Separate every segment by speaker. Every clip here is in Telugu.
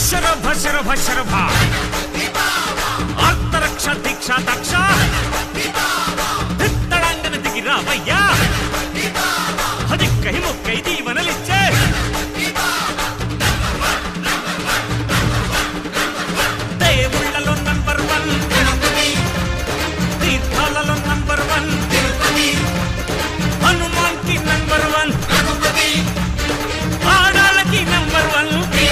Speaker 1: శరభ శరభ శరభ ఆర్తరక్ష దీక్ష దక్ష దిత్తడంగన దిగి రావయ్యా హదిక్కై మొక్కై దీవనలిచ్చే దేవుళ్ళలో నంబర్ వన్ తీర్థాలలో నంబర్ వన్ హనుమాన్ కి నంబర్ వన్ ఆడాలకి నంబర్ వన్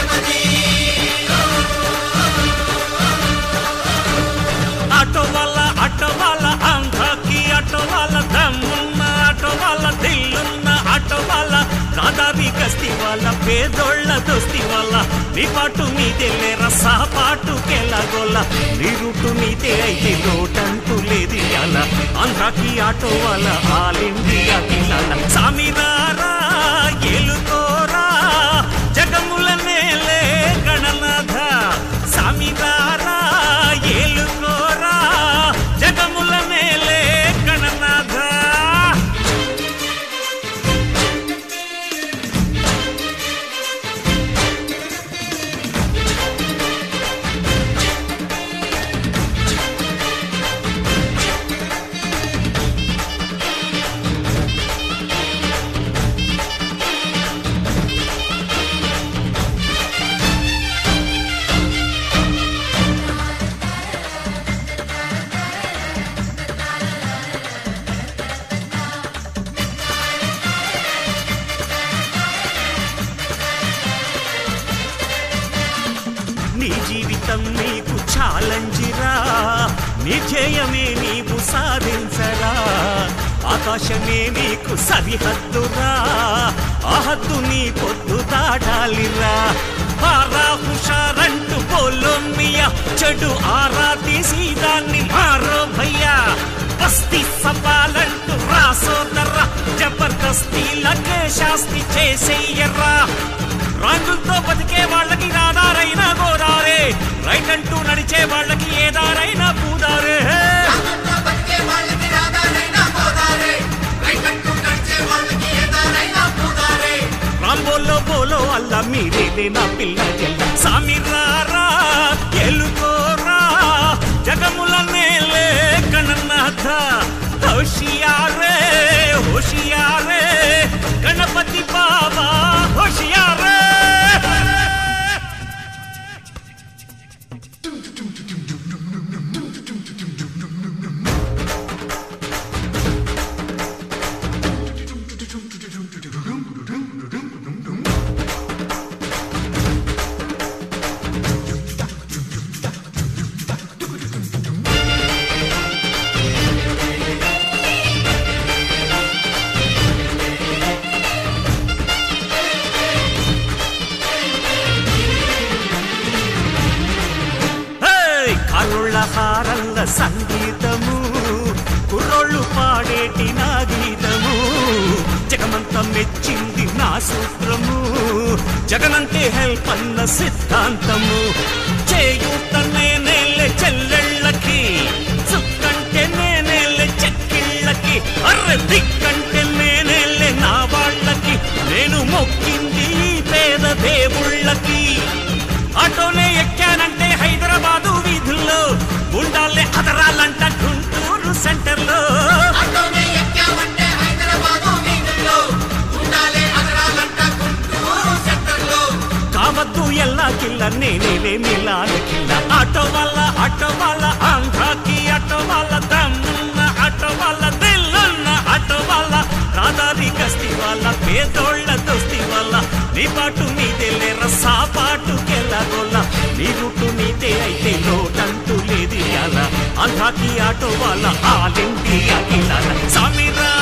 Speaker 1: ఆటో వాళ్ళ ఆటో వాళ్ళ ఆంధ్రాకి ఆటో వాళ్ళ దమ్మున్న ఆటో వాళ్ళ దిల్లున్న ఆటో వాళ్ళ దాదాది గస్తి వాళ్ళ పేదోళ్ళ దోస్తి వాళ్ళ నీ పాటు మీదే లేరా సహపాటు కెలాగోళ్ళ నీ రూటు మీదే అయితే లోటంటూ లేదు ఇయాల ఆంధ్రాకి ఆటో వాళ్ళ ఆల్ ఇండియాకి లాల సామినారా ఏలుకోరా జగముల నేలే గణనాథ సామినారా ఏలుకోరా జగముల నేలే గణనాథ నీ జీవితం నీకు ఛాలెంజిరా నీ ధ్యేయమే నీవు సాధించరా ఆకాశమే నీకు సరిహద్దురా ఆ హద్దు నీ పొద్దు దాటాలిరా పారా హుషారంటూ పోలోమియా చెడు ఆరా తీసి దాన్ని మారో భయ్యా బస్తీ సవాలంటూ రాసోదర్రా జబర్దస్తీ లగే శాస్తి చేసేయర్రా రాంగులతో బతికే వాళ్ళకి రాదారైనా గోదారే రైట్ అంటూ నడిచే వాళ్ళకి ఏదారైనా పూదారే
Speaker 2: రాగంతో బతికే వాళ్ళకి రాగానైనా గోదారే రైకంటూ నడిచే వాళ్ళకి ఏదారైనా పూదారే
Speaker 1: రాంబోలో బోలో అల్ల మీరేలే నా పిల్ల జల్ల సామిరారా ఎలుకోరా జగముల నేలే గణనాథ హోషియారే హోషియారే గణపతి బాబా హోషియారే హేయ్! కరుళ్ళ హారల్ల సంగీతము కుర్రోళ్ళు పాడేటి నా గీతము జగమంతా మెచ్చింది నా సూత్రము జగనంతే హెల్ప్ అన్న సిద్ధాంతము చేయూత నేనేలే చెల్లెళ్ళకి సుక్కంటే నేనేలే చెక్కిళ్ళకి అర్రె దిక్కంటే నేనేలే నా వాళ్ళకి నేను మొక్కింది ఈ పేద దేవుళ్ళకి ఆటోనే ఎక్కానంటే హైదరాబాదు వీధుల్లో గుండాలే అదరాలంట గుంటూరు సెంటర్లో
Speaker 2: ఆటోనే ఎక్కామంటే హైదరాబాదు వీధుల్లో ఉండాలే అదరాలంట గుంటూరు సెంటర్లో
Speaker 1: కావద్దు ఎల్లా కిల్ల నేనేలే మిలాల కిల్ల ఆటో వల్ల ఆటో వల్ల ఆంధ్రాకి ఆటో వల్ల దమ్మున్న ఆటో వల్ల దిల్లున్న ఆటో వల్ల రాదారి గస్తి వాళ్ళ పేదోళ్ళ దోస్తి వల్ల నీ పాటు నీదే లేర సాపాటు కెళ్ళగొల్ల నీ రూటు నీదే అయితే లోటంటూ లేదు ఇయాల ఆంధ్రాకి ఆటో వాళ్ళ ఆలింటి అగిలాల సామిరా